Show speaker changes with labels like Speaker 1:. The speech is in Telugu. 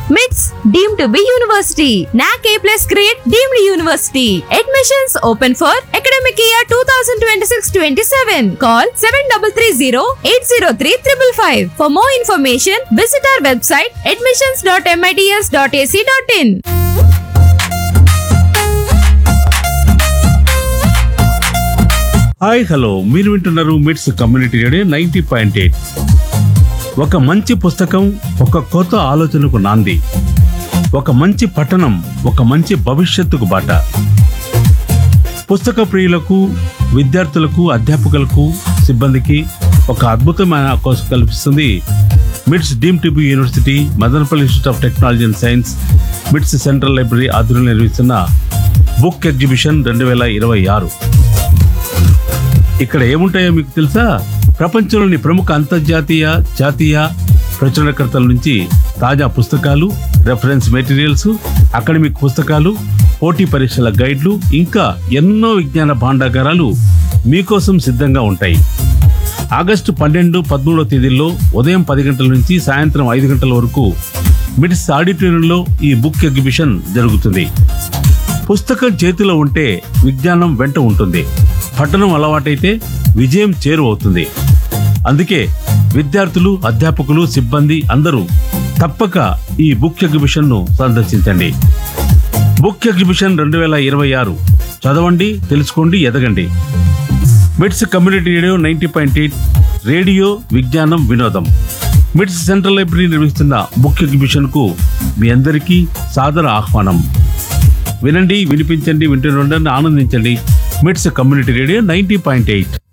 Speaker 1: MITS deemed to be university. NAC A plus grade deemed university. Admissions open for academic year 2026-27. Call 7330-803-555. For more information, visit our website admissions.mits.ac.in.
Speaker 2: Hi hello మీరు వింటున్నారు MITS community radio ninety point eight ఒక మంచి పుస్తకం ఒక కొత్త ఆలోచనకు నాంది ఒక మంచి పట్టణం ఒక మంచి భవిష్యత్తుకు బాట పుస్తక ప్రియులకు విద్యార్థులకు అధ్యాపకులకు సిబ్బందికి ఒక అద్భుతమైన అవకాశం కల్పిస్తుంది MITS deemed to be university Madanapalle institute of technology and science MITS central library ఆధ్వర్యంలో నిర్వహిస్తున్న బుక్ ఎగ్జిబిషన్ రెండు వేల ఇరవై ఆరు ఇక్కడ ఏముంటాయో మీకు తెలుసా ప్రపంచంలోని ప్రముఖ అంతర్జాతీయ జాతీయ ప్రచురణకర్తల నుంచి తాజా పుస్తకాలు రెఫరెన్స్ మెటీరియల్స్ అకాడమిక్ పుస్తకాలు పోటీ పరీక్షల గైడ్లు ఇంకా ఎన్నో విజ్ఞాన భాండాగారాలు మీకోసం సిద్ధంగా ఉంటాయి ఆగస్టు పన్నెండు పదమూడవ తేదీల్లో ఉదయం పది గంటల నుంచి సాయంత్రం ఐదు గంటల వరకు మిడ్స్ ఆడిటోరియంలో ఈ బుక్ ఎగ్జిబిషన్ జరుగుతుంది పుస్తకం చేతిలో ఉంటే విజ్ఞానం వెంట ఉంటుంది పఠనం అలవాటైతే విజయం చేరువవుతుంది అందుకే విద్యార్థులు అధ్యాపకులు సిబ్బంది అందరూ తప్పక ఈ బుక్ ఎగ్జిబిషన్ ను సందర్శించండి బుక్ ఎగ్జిబిషన్ రెండు వేల ఇరవై ఆరు చదవండి తెలుసుకోండి ఎదగండి MITS community radio ninety point eight radio విజ్ఞానం వినోదం మిట్స్ సెంట్రల్ లైబ్రరీ నిర్వహిస్తున్న బుక్ ఎగ్జిబిషన్ కు మీ అందరికీ సాదర ఆహ్వానం వినండి వినిపించండి వింటూ ఉండండి ఆనందించండి MITS community radio ninety point eight